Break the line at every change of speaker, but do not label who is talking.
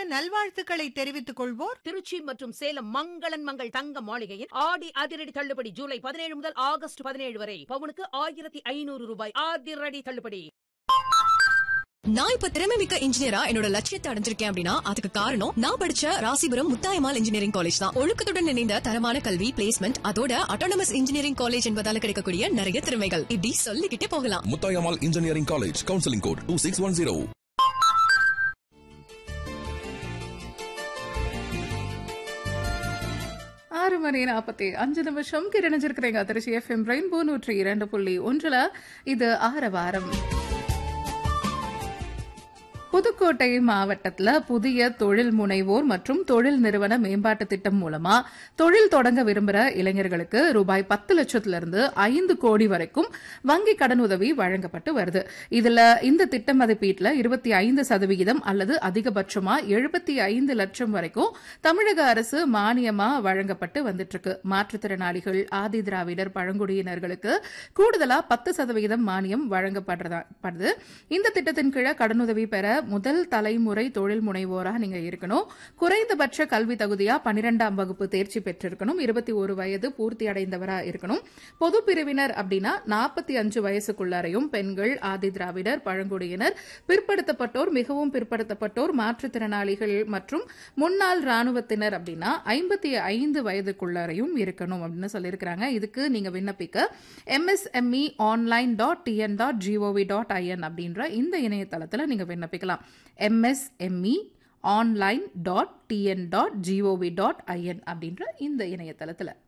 நல்வாழ்த்துக்களை தெரிவித்துக் கொள்வோர்
திருச்சி மற்றும் சேலம் மங்களன் மங்கள் தங்க மாளிகையில் ஆடி அதிரடி தள்ளுபடி ஜூலை பதினேழு முதல் ஆகஸ்ட் பதினேழு வரை பவுனுக்கு ஆயிரத்தி ஐநூறு ரூபாய் அதிரடி தள்ளுபடி
நான் இப்ப திறமை மிக்க இன்ஜினியரா என்னோட லட்சியத்தை அடைஞ்சிருக்கேன் அப்படின்னா அதுக்கு காரணம் நான் படிச்ச ராசிபுரம் முத்தாயமால் இன்ஜினியரிங் காலேஜ் தான் ஒழுக்கத்துடன் இணைந்த தரமான கல்வி பிளேஸ்மெண்ட் அதோட அட்டானமஸ் இன்ஜினியரிங் காலேஜ் என்பதால கிடைக்கக்கூடிய நிறைய திறமைகள் இப்படி சொல்லிக்கிட்டே போகலாம்
Muthayammal engineering college counselling code two six one zero
ஆறு மணி நாற்பத்தி அஞ்சு நிமிஷம் கிரணிஞ்சிருக்கிறீங்க திருச்சி எஃப்எம் ரெயின்போ நூற்றி இரண்டு புள்ளி ஒன்றுல இது ஆரவாரம் புதுக்கோட்டை மாவட்டத்துல புதிய தொழில் முனைவோர் மற்றும் தொழில் நிறுவன மேம்பாட்டு திட்டம் மூலமா தொழில் தொடங்க விரும்புற இளைஞர்களுக்கு ரூபாய் பத்து லட்சத்துல இருந்து ஐந்து கோடி வரைக்கும் வங்கி கடன் உதவி வழங்கப்பட்டு வருது இதுல இந்த திட்ட மதிப்பீட்டுல இருபத்தி ஐந்து சதவிகிதம் அல்லது அதிகபட்சமா எழுபத்தி ஐந்து லட்சம் வரைக்கும் தமிழக அரசு மானியமா வழங்கப்பட்டு வந்துட்டு இருக்கு மாற்றுத்திறனாளிகள் ஆதி திராவிடர் பழங்குடியினர்களுக்கு கூடுதலா பத்து சதவிகிதம் மானியம் வழங்கப்படுறது இந்த திட்டத்தின் கீழே கடனுதவி பெற முதல் தலைமுறை தொழில் முனைவோரா நீங்க இருக்கணும் குறைந்தபட்ச கல்வி தகுதியா பன்னிரெண்டாம் வகுப்பு தேர்ச்சி பெற்றிருக்கணும் இருபத்தி ஒரு வயது பூர்த்தி அடைந்தவரா இருக்கணும் பொது பிரிவினர் அப்படின்னா நாற்பத்தி அஞ்சு வயசுக்குள்ளாரையும் பெண்கள் ஆதி திராவிடர் பழங்குடியினர் பிற்படுத்தப்பட்டோர் மிகவும் பிற்படுத்தப்பட்டோர் மாற்றுத்திறனாளிகள் மற்றும் முன்னாள் ராணுவத்தினர் அப்படின்னா ஐம்பத்தி ஐந்து வயதுக்குள்ளாரையும் இருக்கணும் அப்படின்னு சொல்லியிருக்கிறாங்க இதுக்கு நீங்க விண்ணப்பிக்க MSME online dot TN dot GOV dot IN அப்படின்ற இந்த இணையதளத்தில் நீங்க விண்ணப்பிக்கலாம் MSME online dot TN dot GOV dot IN அப்படின்ற இந்த இணையதளத்தில்